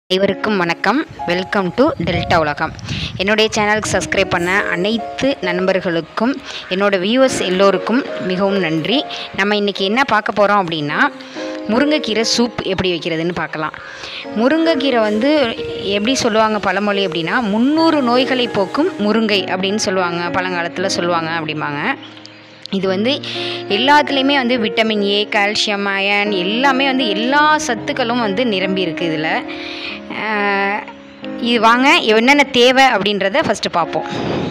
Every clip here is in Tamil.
அனைவருக்கும் வணக்கம் வெல்கம் டு டெல்டா உலகம் என்னுடைய சேனலுக்கு சப்ஸ்கிரைப் பண்ண அனைத்து நண்பர்களுக்கும் என்னோடய வியூவர்ஸ் எல்லோருக்கும் மிகவும் நன்றி நம்ம இன்றைக்கி என்ன பார்க்க போகிறோம் அப்படின்னா முருங்கைக்கீரை சூப் எப்படி வைக்கிறதுன்னு பார்க்கலாம் முருங்கைக்கீரை வந்து எப்படி சொல்லுவாங்க பழமொழி அப்படின்னா முந்நூறு நோய்களை போக்கும் முருங்கை அப்படின்னு சொல்லுவாங்க பழங்காலத்தில் சொல்லுவாங்க அப்படிம்பாங்க இது வந்து எல்லாத்துலேயுமே வந்து விட்டமின் ஏ கால்சியம் அயன் எல்லாமே வந்து எல்லா சத்துக்களும் வந்து நிரம்பி இருக்குது இதில் ஆஹ் இது வாங்க என்னென்ன தேவை அப்படின்றத ஃபஸ்ட்டு பார்ப்போம்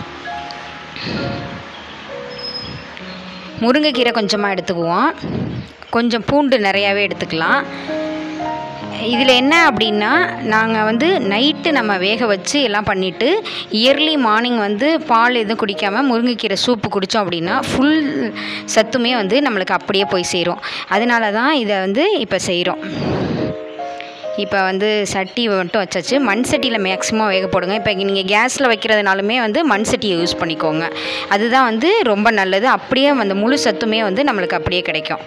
முருங்கைக்கீரை கொஞ்சமாக எடுத்துக்குவோம் கொஞ்சம் பூண்டு நிறையாவே எடுத்துக்கலாம் இதில் என்ன அப்படின்னா நாங்கள் வந்து நைட்டு நம்ம வேக வச்சு எல்லாம் பண்ணிவிட்டு இயர்லி மார்னிங் வந்து பால் எதுவும் குடிக்காமல் முருங்கைக்கீரை சூப்பு குடித்தோம் அப்படின்னா ஃபுல் சத்துமே வந்து நம்மளுக்கு அப்படியே போய் சேரும் அதனால தான் இதை வந்து இப்போ செய்கிறோம் இப்போ வந்து சட்டி மட்டும் வச்சாச்சு மண் சட்டியில் மேக்ஸிமம் வேக போடுங்க இப்போ நீங்கள் கேஸில் வைக்கிறதுனாலுமே வந்து மண் சட்டியை யூஸ் பண்ணிக்கோங்க அதுதான் வந்து ரொம்ப நல்லது அப்படியே அந்த முழு சத்துமே வந்து நம்மளுக்கு அப்படியே கிடைக்கும்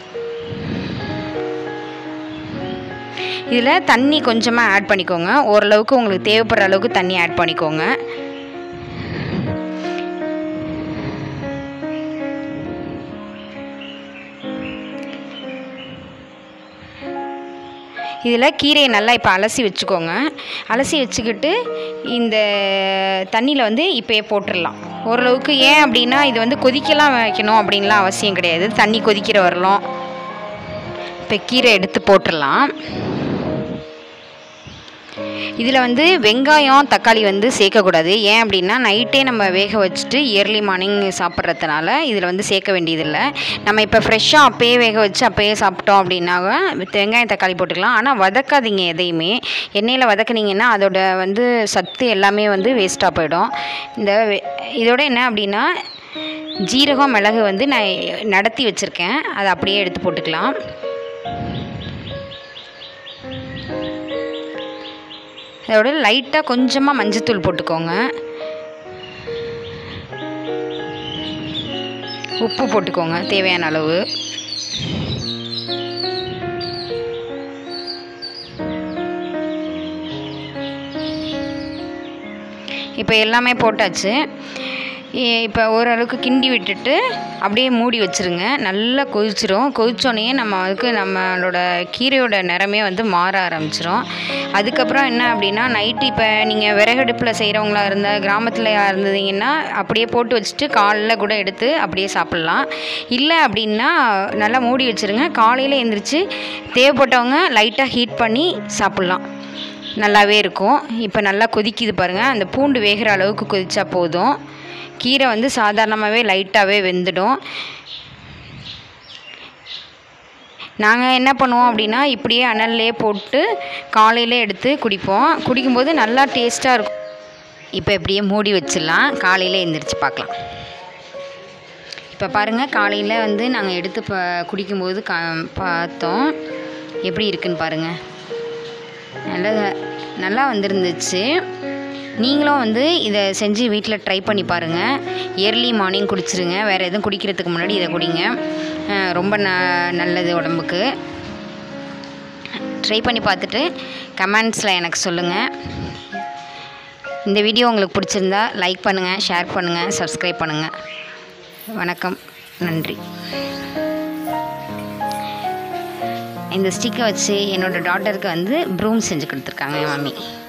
இதில் தண்ணி கொஞ்சமாக ஆட் பண்ணிக்கோங்க ஓரளவுக்கு உங்களுக்கு தேவைப்படுற அளவுக்கு தண்ணி ஆட் பண்ணிக்கோங்க இதில் கீரையை நல்லா இப்போ அலசி வச்சுக்கோங்க அலசி வச்சுக்கிட்டு இந்த தண்ணியில் வந்து இப்போயே போட்டுடலாம் ஓரளவுக்கு ஏன் அப்படின்னா இது வந்து கொதிக்கலாம் வைக்கணும் அப்படின்லாம் அவசியம் கிடையாது தண்ணி கொதிக்கிற வரலாம் இப்போ கீரை எடுத்து போட்டுடலாம் இதில் வந்து வெங்காயம் தக்காளி வந்து சேர்க்கக்கூடாது ஏன் அப்படின்னா நைட்டே நம்ம வேக வச்சுட்டு இயர்லி மார்னிங் சாப்பிட்றதுனால இதில் வந்து சேர்க்க வேண்டியதில்லை நம்ம இப்போ ஃப்ரெஷ்ஷாக அப்பயே வேக வச்சு அப்பயே சாப்பிட்டோம் அப்படின்னாக்க வெங்காயம் தக்காளி போட்டுக்கலாம் ஆனால் வதக்காதீங்க எதையுமே எண்ணெயில் வதக்குனீங்கன்னா அதோட வந்து சத்து எல்லாமே வந்து வேஸ்ட்டாக போயிடும் இந்த வெ- இதோட என்ன அப்படின்னா ஜீரகம் மிளகு வந்து நான் நடத்தி வச்சுருக்கேன் அதை அப்படியே எடுத்து போட்டுக்கலாம் அதோட லைட்டாக கொஞ்சமாக மஞ்சத்தூள் போட்டுக்கோங்க உப்பு போட்டுக்கோங்க தேவையான அளவு இப்போ எல்லாமே போட்டாச்சு இ- இப்போ ஓரளவுக்கு கிண்டி விட்டுட்டு அப்படியே மூடி வச்சுருங்க நல்லா கொதிச்சிரும் கொதிச்சோடனே நம்ம அதுக்கு நம்மளோட கீரையோட நிறமே வந்து மாற ஆரம்பிச்சிரும் அதுக்கப்புறம் என்ன அப்படின்னா நைட்டு இப்போ நீங்கள் விறகடுப்பில் செய்கிறவங்களா இருந்தால் கிராமத்தில் இருந்தீங்கன்னா அப்படியே போட்டு வச்சுட்டு காலைல கூட எடுத்து அப்படியே சாப்பிட்லாம் இல்லை அப்படின்னா நல்லா மூடி வச்சுருங்க காலையில் எழுந்திரிச்சு தேவைப்பட்டவங்க லைட்டாக ஹீட் பண்ணி சாப்பிட்லாம் நல்லாவே இருக்கும் இப்போ நல்லா கொதிக்குது பாருங்கள் அந்த பூண்டு வேகிற அளவுக்கு கொதிச்சா போதும் கீரை வந்து சாதாரணமாகவே லைட்டாகவே வெந்துடும் நாங்கள் என்ன பண்ணுவோம் அப்படின்னா இப்படியே அனல்லே போட்டு காலையில் எடுத்து குடிப்போம் குடிக்கும்போது நல்லா டேஸ்ட்டாக இருக்கும் இப்போ இப்படியே மூடி வச்சிடலாம் காலையில் எழுந்திரிச்சு பார்க்கலாம் இப்போ பாருங்கள் காலையில் வந்து நாங்கள் எடுத்து ப குடிக்கும்போது கா பார்த்தோம் எப்படி இருக்குன்னு பாருங்கள் நல்லா நல்லா வந்திருந்துச்சு நீங்களும் வந்து இதை செஞ்சு வீட்டில் ட்ரை பண்ணி பாருங்கள் இயர்லி மார்னிங் குடிச்சிருங்க வேறு எதுவும் குடிக்கிறதுக்கு முன்னாடி இதை குடிங்க அஹ் ரொம்ப ந நல்லது உடம்புக்கு ட்ரை பண்ணி பார்த்துட்டு கமெண்ட்ஸில் எனக்கு சொல்லுங்கள் இந்த வீடியோ உங்களுக்கு பிடிச்சிருந்தா லைக் பண்ணுங்கள் ஷேர் பண்ணுங்கள் சப்ஸ்கிரைப் பண்ணுங்கள் வணக்கம் நன்றி இந்த ஸ்டிக்கை வச்சு என்னோடய டாட்டருக்கு வந்து ப்ரூம் செஞ்சு கொடுத்துருக்காங்க என் மம்மி